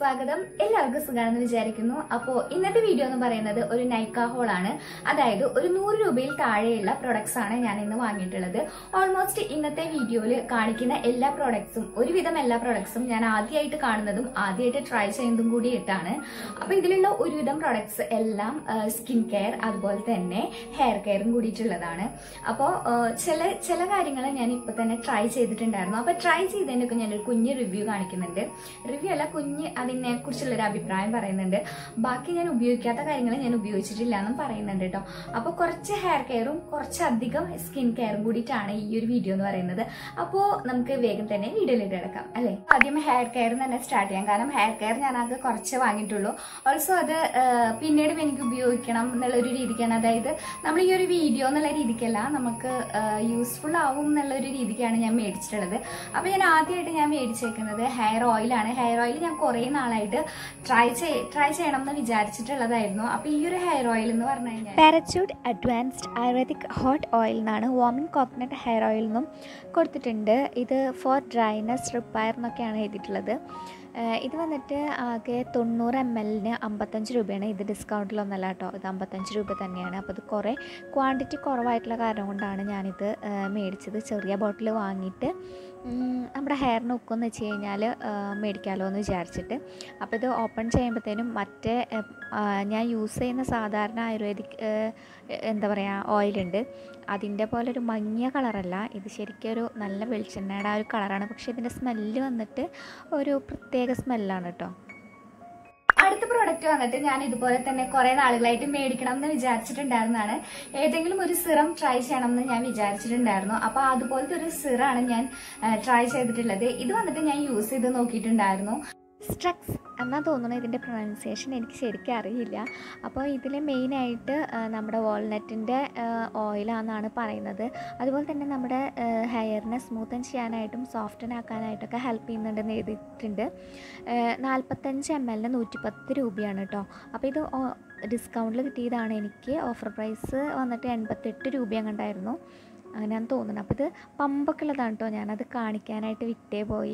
സ്വാഗതം എല്ലാവർക്കും സുഖമാണെന്ന് വിചാരിക്കുന്നു അപ്പോൾ ഇന്നത്തെ വീഡിയോ എന്ന് പറയുന്നത് ഒരു നൈക്ക ഹോൾ ആണ് അതായത് ഒരു നൂറ് രൂപയിൽ താഴെയുള്ള പ്രൊഡക്ട്സ് ആണ് ഞാൻ ഇന്ന് വാങ്ങിയിട്ടുള്ളത് ഓൾമോസ്റ്റ് ഇന്നത്തെ വീഡിയോയിൽ കാണിക്കുന്ന എല്ലാ പ്രൊഡക്ട്സും ഒരുവിധം എല്ലാ പ്രൊഡക്ട്സും ഞാൻ ആദ്യമായിട്ട് കാണുന്നതും ആദ്യമായിട്ട് ട്രൈ ചെയ്യുന്നതും കൂടിയിട്ടാണ് അപ്പോൾ ഇതിലുള്ള ഒരുവിധം പ്രൊഡക്ട്സ് എല്ലാം സ്കിൻ കെയർ അതുപോലെ തന്നെ ഹെയർ കെയറും കൂടിയിട്ടുള്ളതാണ് അപ്പോൾ ചില ചില കാര്യങ്ങൾ ഞാൻ ഇപ്പോൾ തന്നെ ട്രൈ ചെയ്തിട്ടുണ്ടായിരുന്നു അപ്പോൾ ട്രൈ ചെയ്തതിനൊക്കെ ഞാനൊരു കുഞ്ഞ് റിവ്യൂ കാണിക്കുന്നുണ്ട് റിവ്യൂ അല്ല കുഞ്ഞ് അതിനെ കുറിച്ചുള്ള ഒരു അഭിപ്രായം പറയുന്നുണ്ട് ബാക്കി ഞാൻ ഉപയോഗിക്കാത്ത കാര്യങ്ങൾ ഞാൻ ഉപയോഗിച്ചിട്ടില്ല എന്നും പറയുന്നുണ്ട് കേട്ടോ അപ്പോൾ കുറച്ച് ഹെയർ കെയറും കുറച്ചധികം സ്കിൻ കെയറും കൂടിയിട്ടാണ് ഈ ഒരു വീഡിയോ എന്ന് പറയുന്നത് അപ്പോൾ നമുക്ക് വേഗം തന്നെ വീഡിയോയിലിട്ട് കിടക്കാം അല്ലേ ആദ്യം ഹെയർ കെയർ തന്നെ സ്റ്റാർട്ട് ചെയ്യാം കാരണം ഹെയർ കെയർ ഞാൻ അത് കുറച്ച് വാങ്ങിയിട്ടുള്ളൂ ഓൾസോ അത് ആ, പിന്നീട് എനിക്ക് ഉപയോഗിക്കണം എന്നുള്ള ഒരു രീതിക്കാണ് അതായത് നമ്മൾ ഈ ഒരു വീഡിയോ എന്നുള്ള രീതിക്കല്ല നമുക്ക് യൂസ്ഫുൾ ആവും എന്നുള്ള ഒരു രീതിക്കാണ് ഞാൻ മേടിച്ചിട്ടുള്ളത് അപ്പോൾ ഞാൻ ആദ്യമായിട്ട് ഞാൻ മേടിച്ചേക്കുന്നത് ഹെയർ ഓയിലാണ് ഹെയർ ഓയിൽ ഞാൻ കുറേ നാളായിട്ട് ട്രൈ ചെയ് ട്രൈ ചെയ്യണം എന്ന് വിചാരിച്ചിട്ടുള്ളതായിരുന്നു അപ്പോൾ ഈ ഒരു ഹെയർ ഓയിൽ എന്ന് പറഞ്ഞു കഴിഞ്ഞാൽ Parachute advanced ayurvedic hot oil എന്നാണ് വാമിംഗ് കോക്കനട്ട് ഹെയർ ഓയിൽ എന്നും കൊടുത്തിട്ടുണ്ട് ഇത് ഫോർ ഡ്രൈനസ് റിപ്പയർ എന്നൊക്കെയാണ് എഴുതിയിട്ടുള്ളത് ഏഹ് ഇത് വന്നിട്ട് ആകെ തൊണ്ണൂറ് എം എല്ലിന് അമ്പത്തഞ്ച് രൂപയാണ് ഇത് ഡിസ്കൗണ്ടിലൊന്നല്ല കേട്ടോ ഇത് അമ്പത്തഞ്ച് രൂപ തന്നെയാണ് അപ്പോൾ ഇത് കുറേ ക്വാണ്ടിറ്റി കുറവായിട്ടുള്ള കാരണം കൊണ്ടാണ് ഞാനിത് ഏഹ് മേടിച്ചത് ചെറിയ ബോട്ടിൽ വാങ്ങിയിട്ട് ഉം, നമ്മുടെ ഹെയറിന് ഉക്കെന്ന് വെച്ച് കഴിഞ്ഞാൽ മേടിക്കാമല്ലോ എന്ന് വിചാരിച്ചിട്ട് അപ്പോൾ ഇത് ഓപ്പൺ ചെയ്യുമ്പോഴത്തേനും മറ്റേ ഏഹ്, ആ, ഞാൻ യൂസ് ചെയ്യുന്ന സാധാരണ ആയുർവേദിക് ഏഹ്, എന്താ പറയുക ഓയിലുണ്ട് അതിൻ്റെ പോലെ ഒരു മങ്ങിയ കളറല്ല ഇത് ശരിക്കും ഒരു നല്ല വെളിച്ചെണ്ണയുടെ ആ ഒരു കളറാണ് പക്ഷേ ഇതിൻ്റെ സ്മെല്ല് വന്നിട്ട് ഒരു പ്രത്യേക സ്മെല്ലാണ് കേട്ടോ അടുത്ത പ്രോഡക്റ്റ് വന്നിട്ട് ഞാൻ ഇതുപോലെ തന്നെ കുറെ നാളുകളായിട്ട് മേടിക്കണം എന്ന് വിചാരിച്ചിട്ടുണ്ടായിരുന്നതാണ് ഏതെങ്കിലും ഒരു സിറം ട്രൈ ചെയ്യണം എന്ന് ഞാൻ വിചാരിച്ചിട്ടുണ്ടായിരുന്നു അപ്പൊ അതുപോലത്തെ ഒരു സിറാണ് ഞാൻ ട്രൈ ചെയ്തിട്ടുള്ളത് ഇത് വന്നിട്ട് ഞാൻ യൂസ് ചെയ്ത് നോക്കിയിട്ടുണ്ടായിരുന്നു സ്ട്രക്സ് എന്നാ തോന്നുന്നു ഇതിൻ്റെ പ്രൊനൗൺസിയേഷൻ എനിക്ക് ശരിക്കും അറിയില്ല അപ്പോൾ ഇതിൽ മെയിനായിട്ട് നമ്മുടെ വാൾനട്ടിൻ്റെ ഓയിലാണെന്നാണ് പറയുന്നത് അതുപോലെ തന്നെ നമ്മുടെ ഹെയറിനെ സ്മൂത്തൻ ചെയ്യാനായിട്ടും സോഫ്റ്റൻ ആക്കാനായിട്ടൊക്കെ ഹെൽപ്പ് ചെയ്യുന്നുണ്ടെന്ന് എഴുതിയിട്ടുണ്ട് നാൽപ്പത്തഞ്ച് എം എല്ലിന് നൂറ്റിപ്പത്ത് രൂപയാണ് കേട്ടോ അപ്പോൾ ഇത് ഡിസ്കൗണ്ടിൽ കിട്ടിയതാണ് എനിക്ക് ഓഫർ പ്രൈസ് വന്നിട്ട് എൺപത്തെട്ട് രൂപ കണ്ടായിരുന്നു അങ്ങനെയാണെന്ന് തോന്നുന്നു അപ്പോൾ ഇത് പമ്പൊക്കെ ഉള്ളതാണ് കേട്ടോ ഞാനത് കാണിക്കാനായിട്ട് വിറ്റേ പോയി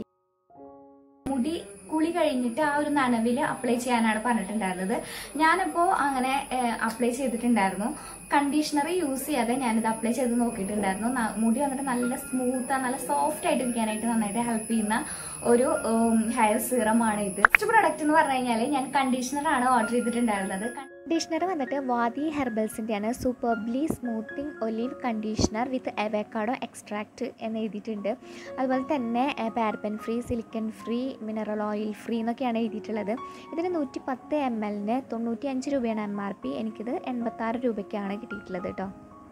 മുടി കുളി കഴിഞ്ഞിട്ട് ആ ഒരു നനവിൽ അപ്ലൈ ചെയ്യാനാണ് പറഞ്ഞിട്ടുണ്ടായിരുന്നത് ഞാനപ്പോൾ അങ്ങനെ അപ്ലൈ ചെയ്തിട്ടുണ്ടായിരുന്നു കണ്ടീഷണർ യൂസ് ചെയ്യാതെ ഞാനിത് അപ്ലൈ ചെയ്ത് നോക്കിയിട്ടുണ്ടായിരുന്നു ന- മുടി വന്നിട്ട് നല്ല സ്മൂത്ത് നല്ല സോഫ്റ്റ് ആയിട്ട് ഇരിക്കാനായിട്ട് നന്നായിട്ട് ഹെൽപ്പ് ചെയ്യുന്ന ഒരു ഹെയർ സീറമാണ് ഇത് ഫസ്റ്റ് പ്രൊഡക്റ്റ് എന്ന് പറഞ്ഞു കഴിഞ്ഞാൽ ഞാൻ കണ്ടീഷണർ ആണ് ഓർഡർ ചെയ്തിട്ടുണ്ടായിരുന്നത് കണ്ടീഷണർ വന്നിട്ട് വാദി ഹെർബൽസിൻ്റെയാണ് superbly smoothing olive conditioner with avocado extract എന്ന് എഴുതിയിട്ടുണ്ട് അതുപോലെ തന്നെ paraben free silicone free mineral oil free എന്നൊക്കെയാണ് എഴുതിയിട്ടുള്ളത് ഇതിന് നൂറ്റി പത്ത് എം എല്ലിന് തൊണ്ണൂറ്റി അഞ്ച് രൂപയാണ് എം ആർ പി എനിക്കിത് എൺപത്താറ് രൂപയ്ക്കാണ് കിട്ടിയിട്ടുള്ളത് കേട്ടോ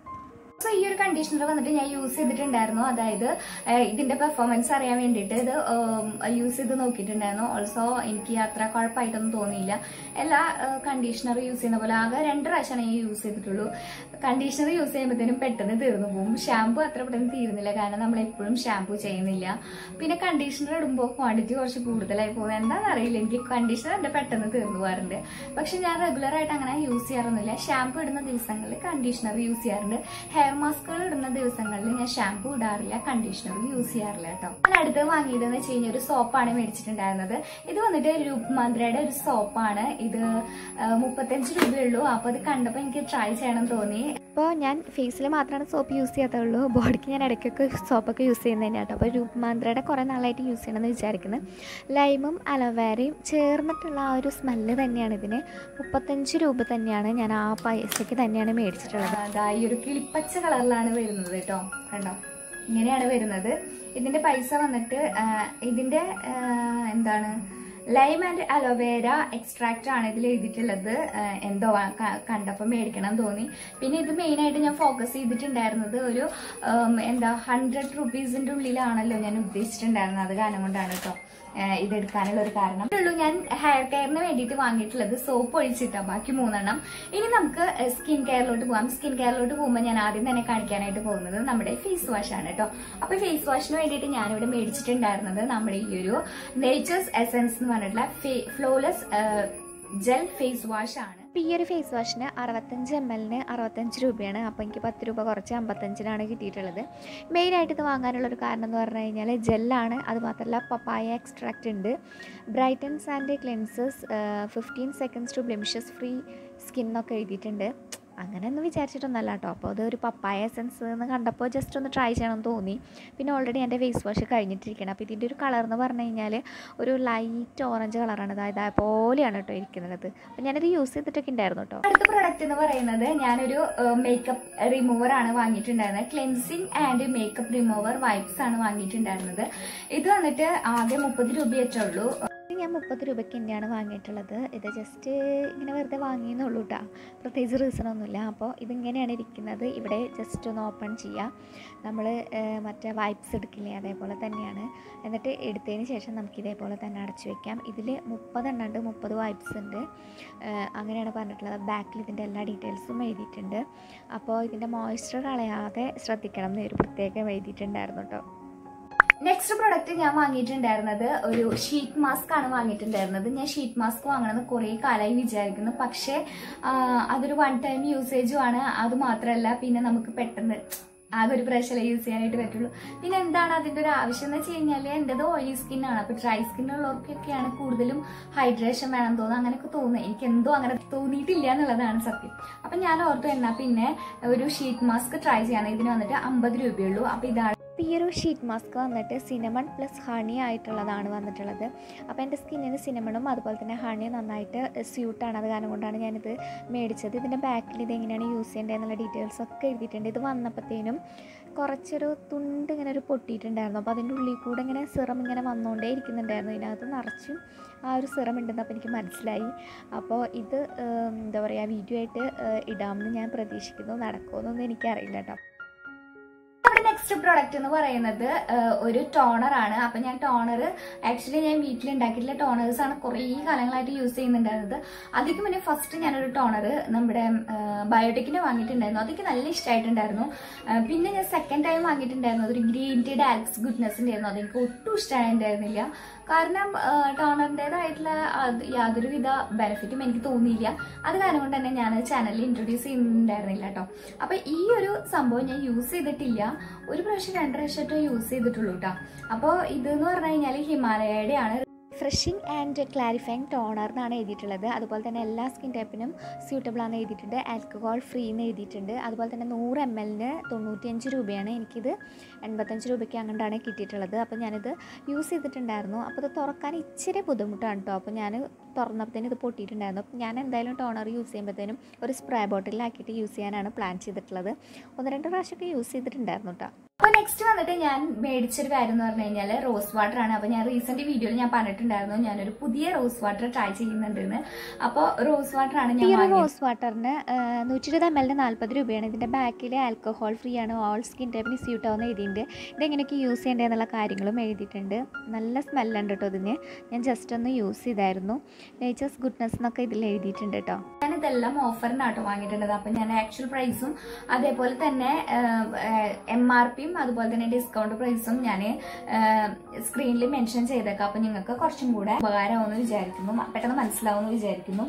സോ ഈ ഒരു കണ്ടീഷണർ വന്നിട്ട് ഞാൻ യൂസ് ചെയ്തിട്ടുണ്ടായിരുന്നു അതായത് ഏഹ്, ഇതിന്റെ പെർഫോമൻസ് അറിയാൻ വേണ്ടിയിട്ട് ഇത് യൂസ് ചെയ്ത് നോക്കിയിട്ടുണ്ടായിരുന്നു ഓൾസോ എനിക്ക് അത്ര കുഴപ്പമായിട്ടൊന്നും തോന്നിയില്ല എല്ലാ കണ്ടീഷണർ യൂസ് ചെയ്യുന്ന പോലെ ആകെ രണ്ട് പ്രാവശ്യമാണ് ഞാൻ യൂസ് ചെയ്തിട്ടുള്ളൂ കണ്ടീഷണർ യൂസ് ചെയ്യുമ്പോഴത്തേനും പെട്ടെന്ന് തീർന്നു പോകും ഷാമ്പു അത്ര പെട്ടെന്ന് തീരുന്നില്ല കാരണം നമ്മൾ എപ്പോഴും ഷാമ്പു ചെയ്യുന്നില്ല പിന്നെ കണ്ടീഷണർ ഇടുമ്പോൾ ക്വാണ്ടിറ്റി കുറച്ച് കൂടുതലായി പോകുന്നത് എന്താണെന്ന് അറിയില്ല എനിക്ക് കണ്ടീഷണർ എൻ്റെ പെട്ടെന്ന് തീർന്നു പോകാറുണ്ട് പക്ഷെ ഞാൻ റെഗുലർ ആയിട്ട് അങ്ങനെ യൂസ് ചെയ്യാറൊന്നുമില്ല ഷാമ്പു ഇടുന്ന ദിവസങ്ങളിൽ കണ്ടീഷണർ യൂസ് ചെയ്യാറുണ്ട് ഹെയർ മാസ്കുകൾ ഇടുന്ന ദിവസങ്ങളിൽ ഞാൻ ഷാമ്പു ഇടാറില്ല കണ്ടീഷണർ യൂസ് ചെയ്യാറില്ല കേട്ടോ ഞാൻ അടുത്ത് വാങ്ങിയതെന്ന് വെച്ച് കഴിഞ്ഞാൽ ഒരു സോപ്പാണ് മേടിച്ചിട്ടുണ്ടായിരുന്നത് ഇത് വന്നിട്ട് രൂപ് മന്ത്രയുടെ ഒരു സോപ്പാണ് ഇത് ആ, മുപ്പത്തഞ്ച് രൂപയുള്ളൂ അപ്പൊ അത് കണ്ടപ്പോൾ എനിക്ക് ട്രൈ ചെയ്യണം തോന്നി അപ്പോൾ ഞാൻ ഫേസിൽ മാത്രമാണ് സോപ്പ് യൂസ് ചെയ്യാത്തുള്ളൂ ബോഡിക്ക് ഞാൻ ഇടയ്ക്കൊക്കെ സോപ്പൊക്കെ യൂസ് ചെയ്യുന്നത് തന്നെയാണ് കേട്ടോ അപ്പോൾ രൂപമാന്ത്രയുടെ കുറേ നാളായിട്ട് യൂസ് ചെയ്യണമെന്ന് വിചാരിക്കുന്നത് ലൈമും അലോവേരയും ചേർന്നിട്ടുള്ള ആ ഒരു സ്മെല്ല് തന്നെയാണ് ഇതിന് മുപ്പത്തഞ്ച് രൂപ തന്നെയാണ് ഞാൻ ആ പൈസയ്ക്ക് തന്നെയാണ് മേടിച്ചിട്ടുള്ളത് അതാ ഈ ഒരു കിളിപ്പച്ച കളറിലാണ് വരുന്നത് കേട്ടോ കണ്ടോ ഇങ്ങനെയാണ് വരുന്നത് ഇതിന്റെ പൈസ വന്നിട്ട് ആ, ഇതിന്റെ ആ, എന്താണ് ലൈം ആൻഡ് അലോവേര എക്സ്ട്രാക്റ്റ് ആണ് ഇതിൽ എഴുതിയിട്ടുള്ളത് ആ, എന്തോ ക- കണ്ടപ്പോൾ മേടിക്കണം തോന്നി പിന്നെ ഇത് മെയിൻ ആയിട്ട് ഞാൻ ഫോക്കസ് ചെയ്തിട്ടുണ്ടായിരുന്നത് ഒരു ഉം, എന്താ ഹൺഡ്രഡ് റുപ്പീസിന്റെ ഉള്ളിലാണല്ലോ ഞാൻ ഉദ്ദേശിച്ചിട്ടുണ്ടായിരുന്നത് അത് കാരണം കൊണ്ടാണ് കേട്ടോ ഏഹ് ഇതെടുക്കാനുള്ള ഒരു കാരണം ഉള്ളൂ ഞാൻ ഹെയർ കെയറിന് വേണ്ടിയിട്ട് വാങ്ങിയിട്ടുള്ളത് സോപ്പ് ഒഴിച്ചിട്ടാ ബാക്കി മൂന്നെണ്ണം ഇനി നമുക്ക് സ്കിൻ കെയറിലോട്ട് പോകാം സ്കിൻ കെയറിലോട്ട് പോകുമ്പോൾ ഞാൻ ആദ്യം തന്നെ കാണിക്കാനായിട്ട് പോകുന്നത് നമ്മുടെ ഫേസ് വാഷ് ആണ് കേട്ടോ അപ്പൊ ഫേസ് വാഷിന് വേണ്ടിയിട്ട് ഞാനിവിടെ മേടിച്ചിട്ടുണ്ടായിരുന്നത് നമ്മുടെ ഈ ഒരു നേച്ചേഴ്സ് എസൻസ് എന്ന് പറഞ്ഞിട്ടുള്ള ഫ്ലോലെസ് ജെൽ ഫേസ് വാഷ് ആണ് അപ്പോൾ ഈ ഒരു ഫേസ് വാഷിന് അറുപത്തഞ്ച് എം എല്ലിന് അറുപത്തഞ്ച് രൂപയാണ് അപ്പോൾ എനിക്ക് പത്ത് രൂപ കുറച്ച് അമ്പത്തഞ്ചിനാണ് കിട്ടിയിട്ടുള്ളത് മെയിനായിട്ട് ഇത് വാങ്ങാനുള്ളൊരു കാരണം എന്ന് പറഞ്ഞു കഴിഞ്ഞാൽ ജെല്ലാണ് അത് മാത്രമല്ല പപ്പായ എക്സ്ട്രാക്റ്റ് ഉണ്ട് brightens and cleanses fifteen seconds to blemishes free skin എന്നൊക്കെ എഴുതിയിട്ടുണ്ട് അങ്ങനെ ഒന്നും വിചാരിച്ചിട്ടൊന്നല്ല കേട്ടോ അപ്പോൾ അതൊരു പപ്പായ എസൻസ് എന്ന് കണ്ടപ്പോൾ ജസ്റ്റ് ഒന്ന് ട്രൈ ചെയ്യണമെന്ന് തോന്നി പിന്നെ ഓൾറെഡി എൻ്റെ ഫേസ് വാഷ് കഴിഞ്ഞിട്ടിരിക്കണം അപ്പോൾ ഇതിൻ്റെ ഒരു കളർ എന്ന് പറഞ്ഞു കഴിഞ്ഞാൽ ഒരു ലൈറ്റ് ഓറഞ്ച് കളറാണ് അതായത് പോലെയാണ് കേട്ടോ ഇരിക്കുന്നത് അപ്പോൾ ഞാനിത് യൂസ് ചെയ്തിട്ടൊക്കെ ഉണ്ടായിരുന്നു കേട്ടോ അടുത്ത പ്രൊഡക്റ്റ് എന്ന് പറയുന്നത് ഞാനൊരു മേക്കപ്പ് റിമൂവർ ആണ് വാങ്ങിയിട്ടുണ്ടായിരുന്നത് cleansing and makeup remover wipes ആണ് വാങ്ങിയിട്ടുണ്ടായിരുന്നത് ഇത് വന്നിട്ട് ആകെ മുപ്പത് രൂപയേ ഉള്ളൂ ഇത് ഞാൻ മുപ്പത് രൂപയ്ക്ക് തന്നെയാണ് വാങ്ങിയിട്ടുള്ളത് ഇത് ജസ്റ്റ് ഇങ്ങനെ വെറുതെ വാങ്ങിയെന്നുള്ളൂ കേട്ടോ പ്രത്യേകിച്ച് റീസൺ ഒന്നുമില്ല അപ്പോൾ ഇതിങ്ങനെയാണ് ഇരിക്കുന്നത് ഇവിടെ ജസ്റ്റ് ഒന്ന് ഓപ്പൺ ചെയ്യുക നമ്മൾ മറ്റേ വൈപ്സ് എടുക്കില്ലേ അതേപോലെ തന്നെയാണ് എന്നിട്ട് എടുത്തതിന് ശേഷം നമുക്ക് ഇതേപോലെ തന്നെ അടച്ചു വെക്കാം ഇതിൽ മുപ്പതെണ്ണം ഉണ്ട് മുപ്പത് വൈപ്സ് ഉണ്ട് ഏഹ് അങ്ങനെയാണ് പറഞ്ഞിട്ടുള്ളത് ബാക്കിൽ ഇതിൻ്റെ എല്ലാ ഡീറ്റെയിൽസും എഴുതിയിട്ടുണ്ട് അപ്പോൾ ഇതിൻ്റെ മോയ്സ്ചർ കളയാതെ ശ്രദ്ധിക്കണം എന്ന് ഒരു പ്രത്യേകം എഴുതിയിട്ടുണ്ടായിരുന്നു കേട്ടോ നെക്സ്റ്റ് പ്രൊഡക്റ്റ് ഞാൻ വാങ്ങിയിട്ടുണ്ടായിരുന്നത് ഒരു ഷീറ്റ് മാസ്ക് ആണ് വാങ്ങിയിട്ടുണ്ടായിരുന്നത് ഞാൻ ഷീറ്റ് മാസ്ക് വാങ്ങണമെന്ന് കുറേ കാലമായി വിചാരിക്കുന്നു പക്ഷേ ആ, അതൊരു വൺ ടൈം യൂസേജും ആണ് അത് മാത്രമല്ല പിന്നെ നമുക്ക് പെട്ടെന്ന് ആകെ ഒരു പ്രാവശ്യം യൂസ് ചെയ്യാനായിട്ട് പറ്റുള്ളൂ പിന്നെ എന്താണ് അതിന്റെ ഒരു ആവശ്യം എന്ന് വെച്ച് കഴിഞ്ഞാൽ എൻ്റെത് ഓയിലി സ്കിന്നാണ് അപ്പൊ ഡ്രൈ സ്കിൻ ഉള്ളവർക്കൊക്കെയാണ് കൂടുതലും ഹൈഡ്രേഷൻ വേണം തോന്നുന്നത് അങ്ങനെയൊക്കെ തോന്നുന്നത് എനിക്ക് എന്തോ അങ്ങനെ തോന്നിയിട്ടില്ല എന്നുള്ളതാണ് സത്യം അപ്പൊ ഞാൻ ഓർത്തു എന്നാ പിന്നെ ഒരു ഷീറ്റ് മാസ്ക് ട്രൈ ചെയ്യണം ഇതിന് വന്നിട്ട് അമ്പത് രൂപയുള്ളൂ അപ്പൊ ഇതാണ് അപ്പോൾ ഈ ഒരു ഷീറ്റ് മാസ്ക് വന്നിട്ട് സിനമൺ പ്ലസ് ഹണി ആയിട്ടുള്ളതാണ് വന്നിട്ടുള്ളത് അപ്പോൾ എൻ്റെ സ്കിന്നിന് സിനമണും അതുപോലെ തന്നെ ഹണിയും നന്നായിട്ട് സ്യൂട്ടാണ് അത് കാരണം കൊണ്ടാണ് ഞാനിത് മേടിച്ചത് ഇതിൻ്റെ ബാക്കിൽ ഇത് എങ്ങനെയാണ് യൂസ് ചെയ്യേണ്ടത് എന്നുള്ള ഡീറ്റെയിൽസ് ഒക്കെ എഴുതിയിട്ടുണ്ട് ഇത് വന്നപ്പോഴത്തേനും കുറച്ചൊരു തുണ്ട് ഇങ്ങനെ ഒരു പൊട്ടിയിട്ടുണ്ടായിരുന്നു അപ്പോൾ അതിൻ്റെ ഉള്ളിൽ കൂടെ ഇങ്ങനെ സിറം ഇങ്ങനെ വന്നുകൊണ്ടേ ഇരിക്കുന്നുണ്ടായിരുന്നു ഇതിനകത്ത് നിറച്ചും ആ ഒരു സിറം ഉണ്ടെന്ന് അപ്പോൾ എനിക്ക് മനസ്സിലായി അപ്പോൾ ഇത് ഏം, എന്താ പറയുക വീഡിയോ ആയിട്ട് ഏഹ്, ഇടാമെന്ന് ഞാൻ പ്രതീക്ഷിക്കുന്നു നടക്കുമെന്നൊന്നും എനിക്കറിയില്ല കേട്ടോ നമ്മുടെ നെക്സ്റ്റ് പ്രോഡക്റ്റ് എന്ന് പറയുന്നത് ആ, ഒരു ടോണർ ആണ് അപ്പൊ ഞാൻ ടോണർ ആക്ച്വലി ഞാൻ വീട്ടിൽ ഉണ്ടാക്കിയിട്ടുള്ള ടോണേഴ്സ് ആണ് കുറേ കാലങ്ങളായിട്ട് യൂസ് ചെയ്യുന്നുണ്ടായിരുന്നത് അതിക്ക് മുന്നേ ഫസ്റ്റ് ഞാനൊരു ടോണർ നമ്മുടെ ബയോടെക്കിന് വാങ്ങിയിട്ടുണ്ടായിരുന്നു അതൊക്കെ നല്ല ഇഷ്ടമായിട്ടുണ്ടായിരുന്നു ആ, പിന്നെ ഞാൻ സെക്കൻഡ് ടൈം വാങ്ങിയിട്ടുണ്ടായിരുന്നു അതൊരു ഗ്രീൻ ടീ ഡാൽക്സ് ഗുഡ്നെസ്സിന്റെ ആയിരുന്നു അതെനിക്ക് ഒട്ടും ഇഷ്ടമായിട്ടുണ്ടായിരുന്നില്ല കാരണം ടോണറിൻ്റെതായിട്ടുള്ള യാതൊരുവിധ ബെനിഫിറ്റും എനിക്ക് തോന്നിയില്ല അത് കാരണം കൊണ്ട് തന്നെ ഞാൻ ചാനലിൽ ഇൻട്രൊഡ്യൂസ് ചെയ്യുന്നുണ്ടായിരുന്നില്ല കേട്ടോ അപ്പൊ ഈ ഒരു സംഭവം ഞാൻ യൂസ് ചെയ്തിട്ടില്ല ഒരു പ്രാവശ്യം രണ്ട് പ്രാവശ്യമായിട്ട് യൂസ് ചെയ്തിട്ടുള്ളൂ കേട്ടോ അപ്പോൾ ഇതെന്ന് പറഞ്ഞു കഴിഞ്ഞാൽ ഹിമാലയയുടെ ആണ് ഫ്രഷിങ് ആൻഡ് ക്ലാരിഫൈങ് ടോണർ എന്നാണ് എഴുതിയിട്ടുള്ളത് അതുപോലെ തന്നെ എല്ലാ സ്കിൻ ടൈപ്പിനും സ്യൂട്ടബിൾ ആണെന്ന് എഴുതിയിട്ടുണ്ട് ആൽക്കഹോൾ ഫ്രീ എന്ന് എഴുതിയിട്ടുണ്ട് അതുപോലെ തന്നെ നൂറ് എം എല്ലിന് തൊണ്ണൂറ്റിയഞ്ച് രൂപയാണ് എനിക്കിത് എൺപത്തഞ്ച് രൂപയ്ക്ക് അങ്ങോട്ടാണ് കിട്ടിയിട്ടുള്ളത് അപ്പോൾ ഞാനിത് യൂസ് ചെയ്തിട്ടുണ്ടായിരുന്നു അപ്പോൾ ഇത് തുറക്കാൻ ഇച്ചിരി ബുദ്ധിമുട്ടാണ് കേട്ടോ അപ്പോൾ ഞാൻ തുറന്നപ്പോഴത്തേനും ഇത് പൊട്ടിയിട്ടുണ്ടായിരുന്നു അപ്പോൾ ഞാൻ എന്തായാലും ടോണർ യൂസ് ചെയ്യുമ്പോഴത്തേനും ഒരു സ്പ്രേ ബോട്ടിലാക്കിയിട്ട് യൂസ് ചെയ്യാനാണ് പ്ലാൻ ചെയ്തിട്ടുള്ളത് ഒന്ന് രണ്ട് പ്രാവശ്യമൊക്കെ യൂസ് ചെയ്തിട്ടുണ്ടായിരുന്നു കേട്ടോ അപ്പൊ നെക്സ്റ്റ് വന്നിട്ട് ഞാൻ മേടിച്ചൊരു കാര്യം എന്ന് പറഞ്ഞു കഴിഞ്ഞാൽ റോസ് വാട്ടർ ആണ് അപ്പൊ ഞാൻ റീസെന്റ് വീഡിയോയിൽ ഞാൻ പറഞ്ഞിട്ടുണ്ടായിരുന്നു ഞാനൊരു പുതിയ റോസ് വാട്ടർ ട്രൈ ചെയ്യുന്നുണ്ടെന്ന് അപ്പോൾ റോസ് വാട്ടർ ആണ് ഈ ഞാൻ ഒരു വാങ്ങിയത് റോസ് വാട്ടറിന് നൂറ്റി ഇരുപത് എം എല്ലിന് നാൽപ്പത് രൂപയാണ് ഇതിൻ്റെ ബാക്കിൽ ആൽക്കഹോൾ ഫ്രീ ആണ് ഓൾ സ്കിൻ ടൈപ്പിന് സ്യൂട്ട് ആവുന്ന എഴുതിയിട്ടുണ്ട് ഇതെങ്ങനെയൊക്കെ യൂസ് ചെയ്യേണ്ടത് എന്നുള്ള കാര്യങ്ങളും എഴുതിയിട്ടുണ്ട് നല്ല സ്മെല്ലുണ്ട് കേട്ടോ ഇതിന് ഞാൻ ജസ്റ്റ് ഒന്ന് യൂസ് ചെയ്തായിരുന്നു നേച്ചേഴ്സ് ഗുഡ്നെസ് എന്നൊക്കെ ഇതിൽ എഴുതിയിട്ടുണ്ട് കേട്ടോ ഞാൻ ഇതെല്ലാം ഓഫറിനാട്ടോ വാങ്ങിയിട്ടുള്ളത് അപ്പൊ ഞാൻ ആക്ച്വൽ പ്രൈസും അതേപോലെ തന്നെ എം ആർ പിയും അതുപോലെ തന്നെ ഡിസ്കൗണ്ട് പ്രൈസും ഞാൻ സ്ക്രീനിൽ മെൻഷൻ ചെയ്തേക്കാം അപ്പൊ നിങ്ങൾക്ക് കുറച്ചും കൂടെ ഉപകാരമാവുമെന്ന് വിചാരിക്കുന്നു പെട്ടെന്ന് മനസ്സിലാവുമെന്ന് വിചാരിക്കുന്നു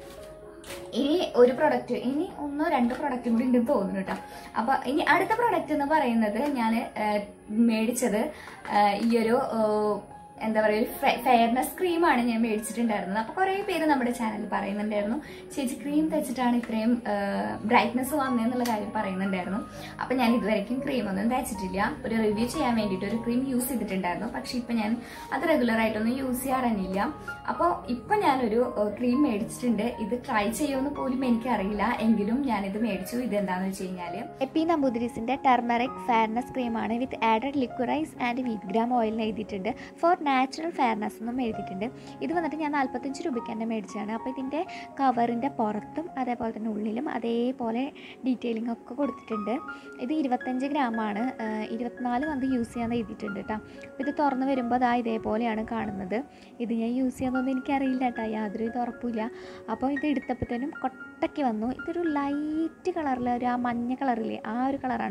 ഇനി ഒരു പ്രൊഡക്റ്റ് ഇനി ഒന്നോ രണ്ടോ പ്രൊഡക്റ്റും കൂടി ഉണ്ടെന്ന് തോന്നുന്നു കേട്ടോ അപ്പൊ ഇനി അടുത്ത പ്രൊഡക്റ്റ് എന്ന് പറയുന്നത് ഞാൻ മേടിച്ചത് ആ, ഈ ഒരു ആ, എന്താ പറയുക ഒരു ഫെയർനെസ് ക്രീമാണ് ഞാൻ മേടിച്ചിട്ടുണ്ടായിരുന്നത് അപ്പൊ കുറെ പേര് നമ്മുടെ ചാനലിൽ പറയുന്നുണ്ടായിരുന്നു ചേച്ചി ക്രീം തേച്ചിട്ടാണ് ഇത്രയും ബ്രൈറ്റ്നസ് വന്നതെന്നുള്ള കാര്യം പറയുന്നുണ്ടായിരുന്നു അപ്പൊ ഞാൻ ഇതുവരെയ്ക്കും ക്രീം ഒന്നും തേച്ചിട്ടില്ല ഒരു റിവ്യൂ ചെയ്യാൻ വേണ്ടിയിട്ട് ഒരു ക്രീം യൂസ് ചെയ്തിട്ടുണ്ടായിരുന്നു പക്ഷെ ഇപ്പൊ ഞാൻ അത് റെഗുലർ ആയിട്ടൊന്നും യൂസ് ചെയ്യാറന്നില്ല അപ്പോൾ ഇപ്പൊ ഞാനൊരു ക്രീം മേടിച്ചിട്ടുണ്ട് ഇത് ട്രൈ ചെയ്യുമെന്ന് പോലും എനിക്കറിയില്ല എങ്കിലും ഞാനിത് മേടിച്ചു ഇത് എന്താണെന്ന് വെച്ച് കഴിഞ്ഞാല് എപ്പി നമ്പൂതിരീസിൻ്റെ ടെർമറിക് ഫെയർനെസ് ക്രീമാണ് with added liquorice and wheat gram oil എഴുതിയിട്ടുണ്ട് ഫോർ നാച്ചുറൽ ഫെയർനെസ് എന്നും എഴുതിയിട്ടുണ്ട് ഇത് വന്നിട്ട് ഞാൻ നാൽപ്പത്തഞ്ച് രൂപയ്ക്ക് തന്നെ മേടിച്ചതാണ് അപ്പോൾ ഇതിൻ്റെ കവറിൻ്റെ പുറത്തും അതേപോലെ തന്നെ ഉള്ളിലും അതേപോലെ ഡീറ്റെയിലിംഗ് ഒക്കെ കൊടുത്തിട്ടുണ്ട് ഇത് ഇരുപത്തഞ്ച് ഗ്രാമാണ് ഇരുപത്തിനാല് വന്ന് യൂസ് ചെയ്യാൻ എഴുതിയിട്ടുണ്ട് കേട്ടോ അപ്പോൾ ഇത് തുറന്ന് വരുമ്പോൾ അതാ ഇതേപോലെയാണ് കാണുന്നത് ഇത് ഞാൻ യൂസ് ചെയ്യാമെന്നൊന്നും എനിക്കറിയില്ല കേട്ടോ യാതൊരു ഇത് ഉറപ്പില്ല അപ്പോൾ ഇത് എടുത്തപ്പോഴത്തേനും കൊട്ടയ്ക്ക് വന്നു ഇതൊരു ലൈറ്റ് കളറിൽ ഒരു ആ മഞ്ഞ കളറില്ലേ ആ ഒരു കളറാണ് ലൈറ്റ്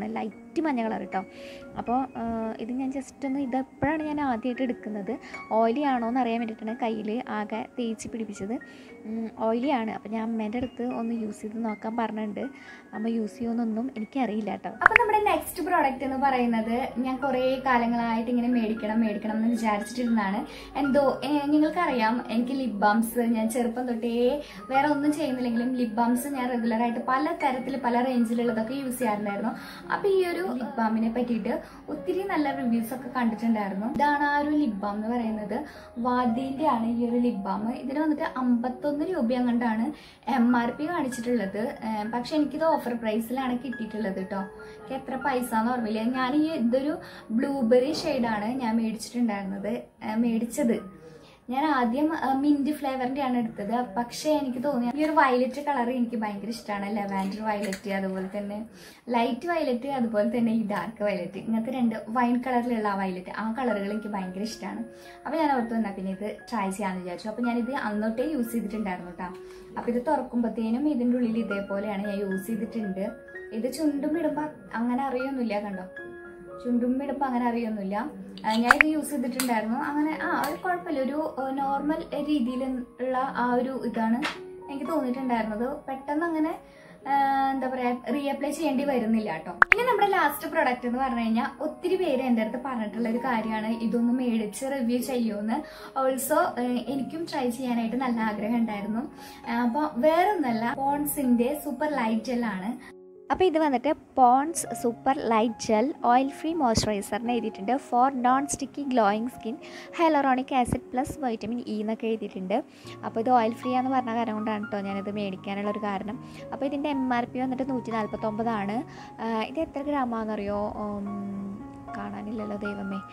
ലൈറ്റ് മഞ്ഞ കളർ കേട്ടോ അപ്പോൾ ഇത് ഞാൻ ജസ്റ്റ് ഒന്ന് ഇതെപ്പോഴാണ് ഞാൻ ആദ്യമായിട്ട് എടുക്കുന്നത് ഓയിലി ആണോ എന്ന് അറിയാൻ വേണ്ടിയിട്ടാണ് കയ്യിൽ ആകെ തേച്ച് പിടിപ്പിച്ചത് ഓയിലി ആണ് അപ്പോൾ ഞാൻ അമ്മേൻ്റെ അടുത്ത് ഒന്ന് യൂസ് ചെയ്ത് നോക്കാൻ പറഞ്ഞിട്ടുണ്ട് അമ്മ യൂസ് ചെയ്യുമെന്നൊന്നും എനിക്കറിയില്ല കേട്ടോ അപ്പൊ നമ്മുടെ നെക്സ്റ്റ് പ്രോഡക്റ്റ് എന്ന് പറയുന്നത് ഞാൻ കുറേ കാലങ്ങളായിട്ട് ഇങ്ങനെ മേടിക്കണം മേടിക്കണം എന്ന് വിചാരിച്ചിട്ടിരുന്നാണ് എന്തോ ഏഹ്, നിങ്ങൾക്കറിയാം എനിക്ക് ലിപ് ബാംസ് ഞാൻ ചെറുപ്പം തൊട്ടേ വേറെ ഒന്നും ചെയ്യുന്നില്ലെങ്കിലും ലിപ് ബാംസ് ഞാൻ റെഗുലർ ആയിട്ട് പല തരത്തിൽ പല റേഞ്ചിലുള്ളതൊക്കെ യൂസ് ചെയ്യാറുണ്ടായിരുന്നു അപ്പൊ ഈ ഒരു ലിപ് ബാമിനെ പറ്റിയിട്ട് ഒത്തിരി നല്ല റിവ്യൂസ് ഒക്കെ കണ്ടിട്ടുണ്ടായിരുന്നു ഇതാണ് ആ ഒരു ലിപ് ബാം എന്ന് പറയുന്നത് വാദിന്റെ ആണ് ഈ ഒരു ലിപ് ബാം ഇതിന് വന്നിട്ട് അമ്പത്തൊന്ന് രൂപ അങ്ങോട്ടാണ് എം ആർ പി കാണിച്ചിട്ടുള്ളത് ഏഹ് പക്ഷെ എനിക്കിത് ഓഫർ പ്രൈസിലാണ് കിട്ടിയിട്ടുള്ളത് കേട്ടോ എനിക്ക് എത്ര പൈസ എന്ന് ഓർമ്മയില്ല ഞാൻ ഈ ഇതൊരു ബ്ലൂബെറി ഷെയ്ഡാണ് ഞാൻ മേടിച്ചിട്ടുണ്ടായിരുന്നത് ഏഹ് മേടിച്ചത് ഞാൻ ആദ്യം മിന്റ് ഫ്ലേവറിന്റെ ആണ് എടുത്തത് പക്ഷേ എനിക്ക് തോന്നി ഈ ഒരു വയലറ്റ് കളർ എനിക്ക് ഭയങ്കര ഇഷ്ടമാണ് ലെവാൻഡർ വയലറ്റ് അതുപോലെ തന്നെ ലൈറ്റ് വയലറ്റ് അതുപോലെ തന്നെ ഈ ഡാർക്ക് വയലറ്റ് ഇങ്ങനത്തെ രണ്ട് വൈൻ കളറിലുള്ള ആ വയലറ്റ് ആ കളറുകൾ എനിക്ക് ഭയങ്കര ഇഷ്ടമാണ് അപ്പോൾ ഞാൻ ഓർത്ത് വന്നാൽ പിന്നെ ഇത് ട്രൈ ചെയ്യാമെന്ന് വിചാരിച്ചു അപ്പോൾ ഞാനിത് അന്നോട്ടേ യൂസ് ചെയ്തിട്ടുണ്ടായിരുന്നു കേട്ടോ അപ്പോൾ ഇത് തുറക്കുമ്പോഴത്തേനും ഇതിൻ്റെ ഉള്ളിൽ ഇതേപോലെയാണ് ഞാൻ യൂസ് ചെയ്തിട്ടുണ്ട് ഇത് ചുണ്ടും ഇടുമ്പോൾ അങ്ങനെ അറിയൊന്നുമില്ല കണ്ടോ ചുണ്ടും ഇടുമ്പോൾ അങ്ങനെ അറിയൊന്നുമില്ല ആ, ഞാൻ ഇത് യൂസ് ചെയ്തിട്ടുണ്ടായിരുന്നു അങ്ങനെ ആ ഒരു കുഴപ്പമില്ല ഒരു നോർമൽ രീതിയിൽ ഉള്ള ആ ഒരു ഇതാണ് എനിക്ക് തോന്നിയിട്ടുണ്ടായിരുന്നത് പെട്ടെന്ന് അങ്ങനെ ആ, എന്താ പറയാ റീഅപ്ലൈ ചെയ്യേണ്ടി വരുന്നില്ല കേട്ടോ ഇനി നമ്മുടെ ലാസ്റ്റ് പ്രൊഡക്റ്റ് എന്ന് പറഞ്ഞു കഴിഞ്ഞാൽ ഒത്തിരി പേര് എൻ്റെ അടുത്ത് പറഞ്ഞിട്ടുള്ള ഒരു കാര്യമാണ് ഇതൊന്ന് മേടിച്ച് റിവ്യൂ ചെയ്യുമെന്ന് ഓൾസോ എനിക്കും ട്രൈ ചെയ്യാനായിട്ട് നല്ല ആഗ്രഹം ഉണ്ടായിരുന്നു അപ്പോൾ വേറൊന്നല്ല പോൺസിന്റെ സൂപ്പർ ലൈറ്റ് ജെല്ലാണ് അപ്പോൾ ഇത് വന്നിട്ട് Pond's super light gel oil free മോയ്സ്ചറൈസറിന് എഴുതിയിട്ടുണ്ട് for non sticky glowing skin hyaluronic acid plus vitamin E എന്നൊക്കെ എഴുതിയിട്ടുണ്ട് അപ്പോൾ ഇത് ഓയിൽ ഫ്രീ ആണെന്ന് പറഞ്ഞ കാരണം കൊണ്ടാണ് കേട്ടോ ഞാനിത് മേടിക്കാനുള്ള ഒരു കാരണം അപ്പോൾ ഇതിൻ്റെ എം ആർ പി വന്നിട്ട് നൂറ്റി നാൽപ്പത്തൊമ്പതാണ് ഇത് എത്ര ഗ്രാമാണെന്നറിയോ ഉം, കാണാനില്ലല്ലോ ദൈവമേ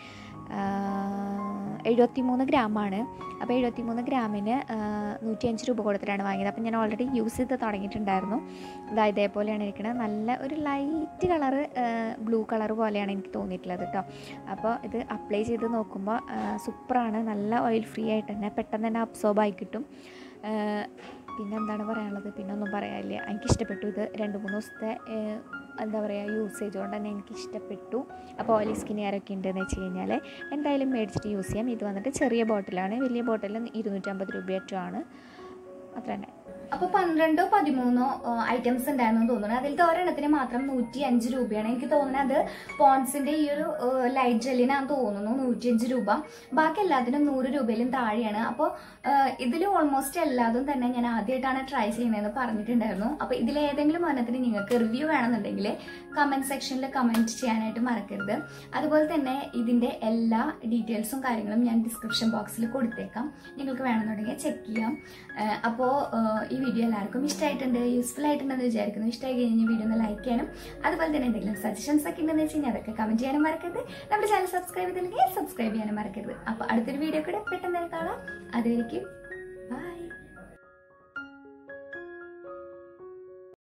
എഴുപത്തി മൂന്ന് ഗ്രാമാണ് അപ്പോൾ എഴുപത്തി മൂന്ന് ഗ്രാമിന് നൂറ്റി അഞ്ച് രൂപ കൊടുത്തിട്ടാണ് വാങ്ങിയത് അപ്പോൾ ഞാൻ ഓൾറെഡി യൂസ് ചെയ്ത് തുടങ്ങിയിട്ടുണ്ടായിരുന്നു ഇതാ ഇതേപോലെയാണ് ഇരിക്കുന്നത് നല്ല ഒരു ലൈറ്റ് കളറ് ബ്ലൂ കളർ പോലെയാണ് എനിക്ക് തോന്നിയിട്ടുള്ളത് കേട്ടോ അപ്പോൾ ഇത് അപ്ലൈ ചെയ്ത് നോക്കുമ്പോൾ സൂപ്പറാണ് നല്ല ഓയിൽ ഫ്രീ ആയിട്ട് തന്നെ പെട്ടെന്ന് തന്നെ അബ്സോർബ് ആയി കിട്ടും ആ, പിന്നെ എന്താണ് പറയാനുള്ളത് പിന്നെ ഒന്നും പറയാനില്ല എനിക്ക് ഇഷ്ടപ്പെട്ടു ഇത് രണ്ട് മൂന്ന് ദിവസത്തെ ആ, എന്താ പറയുക യൂസേജ് കൊണ്ട് തന്നെ എനിക്ക് ഇഷ്ടപ്പെട്ടു അപ്പോൾ ഓയിലി സ്കിന്നുകാരൊക്കെ ഉണ്ടെന്ന് വെച്ച് കഴിഞ്ഞാൽ എന്തായാലും മേടിച്ചിട്ട് യൂസ് ചെയ്യാം ഇത് വന്നിട്ട് ചെറിയ ബോട്ടിലാണ് വലിയ ബോട്ടിൽ ഇരുന്നൂറ്റമ്പത് രൂപയേറ്റമാണ് അത്ര തന്നെ അപ്പൊ പന്ത്രണ്ടോ പതിമൂന്നോ ഐറ്റംസ് ഉണ്ടായിരുന്നു എന്ന് തോന്നുന്നു അതിലത്തെ ഒരെണ്ണത്തിന് മാത്രം നൂറ്റി അഞ്ച് രൂപയാണ് എനിക്ക് തോന്നുന്നത് അത് പോൺസിന്റെ ഈ ഒരു ലൈറ്റ് ജെല്ലിനാന്ന് തോന്നുന്നു നൂറ്റിയഞ്ച് രൂപ ബാക്കി എല്ലാത്തിനും നൂറ് രൂപയിലും താഴെയാണ് അപ്പോൾ ഇതിൽ ഓൾമോസ്റ്റ് എല്ലാതും തന്നെ ഞാൻ ആദ്യമായിട്ടാണ് ട്രൈ ചെയ്യുന്നതെന്ന് പറഞ്ഞിട്ടുണ്ടായിരുന്നു അപ്പോൾ ഇതിൽ ഏതെങ്കിലും ഒരെണ്ണത്തിന് നിങ്ങൾക്ക് റിവ്യൂ വേണമെന്നുണ്ടെങ്കിൽ കമന്റ് സെക്ഷനിൽ കമന്റ് ചെയ്യാനായിട്ട് മറക്കരുത് അതുപോലെ തന്നെ ഇതിന്റെ എല്ലാ ഡീറ്റെയിൽസും കാര്യങ്ങളും ഞാൻ ഡിസ്ക്രിപ്ഷൻ ബോക്സിൽ കൊടുത്തേക്കാം നിങ്ങൾക്ക് വേണമെന്നുണ്ടെങ്കിൽ ചെക്ക് ചെയ്യാം അപ്പോൾ ഈ വീഡിയോ എല്ലാവർക്കും ഇഷ്ടമായിട്ടുണ്ട് യൂസ്ഫുൾ ആയിട്ടുണ്ടെന്ന് വിചാരിക്കുന്നു ഇഷ്ടമായി കഴിഞ്ഞാൽ വീഡിയോ ഒന്ന് ലൈക്ക് ചെയ്യാനും അതുപോലെ തന്നെ എന്തെങ്കിലും സജഷൻസ് ഒക്കെ ഉണ്ടെന്ന് വെച്ച് കഴിഞ്ഞാൽ അതൊക്കെ കമന്റ് ചെയ്യാനും മറക്കരുത് നമ്മുടെ ചാനൽ സബ്സ്ക്രൈബ് ചെയ്തില്ലെങ്കിൽ സബ്സ്ക്രൈബ് ചെയ്യാനും മറക്കരുത് അപ്പോൾ അടുത്തൊരു വീഡിയോ കൂടെ പെട്ടെന്ന് തന്നെ കാണാം അതുവരെയ്ക്കും